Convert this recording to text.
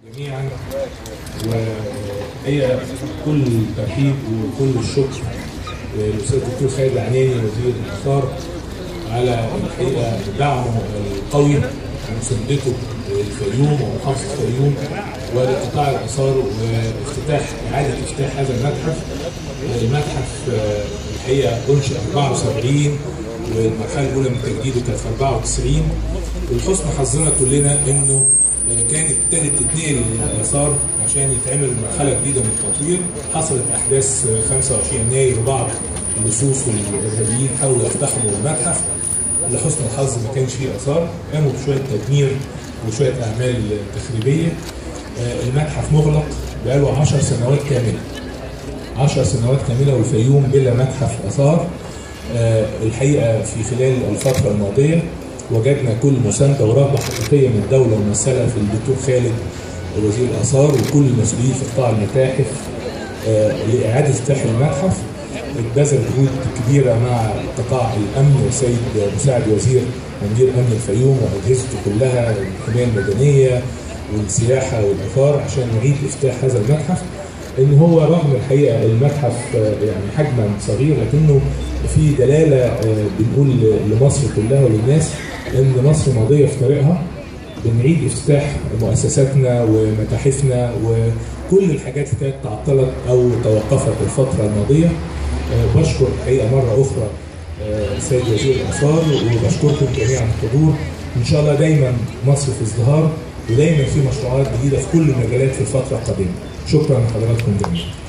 جميعا وهي كل الترحيب وكل الشكر للاستاذ الدكتور خالد العناني وزير الاثار على الحقيقه دعمه القوي ومساندته للفيوم ومحافظه الفيوم ولقطاع الاثار وافتتاح اعاده افتتاح هذا المتحف المتحف الحقيقه انشئ 74 والمرحله الاولى من تجديده كانت في 94 ولحسن حظنا كلنا انه كانت ابتدت تتنقل الاثار عشان يتعمل مرحله جديده من التطوير حصلت احداث 25 يناير وبعض اللصوص والارهابيين حاولوا يقتحموا المتحف لحسن الحظ ما كانش فيه اثار قاموا بشويه تدمير وشويه اعمال تخريبيه المتحف مغلق بقاله 10 سنوات كامله 10 سنوات كامله والفيوم بلا متحف اثار الحقيقه في خلال الفتره الماضيه وجدنا كل مسانده ورغبه حقيقيه من الدوله ممثله في الدكتور خالد وزير الاثار وكل المسؤولين في قطاع المتاحف لاعاده افتتاح المتحف اتبذل جهود كبيره مع قطاع الامن والسيد مساعد وزير ومدير امن الفيوم واجهزته كلها الحمايه المدنيه والسياحه والاثار عشان نعيد افتتاح هذا المتحف ان هو رغم الحقيقه المتحف يعني حجما صغير لكنه في دلاله بنقول لمصر كلها وللناس ان مصر ماضيه في طريقها بنعيد افتتاح مؤسساتنا ومتاحفنا وكل الحاجات اللي كانت تعطلت او توقفت الفتره الماضيه بشكر الحقيقه مره اخرى السيد وزير الاثار وبشكركم جميعا الحضور ان شاء الله دايما مصر في ازدهار ودايما في مشروعات جديده في كل المجالات في الفتره القادمه شكرا لحضراتكم جميعا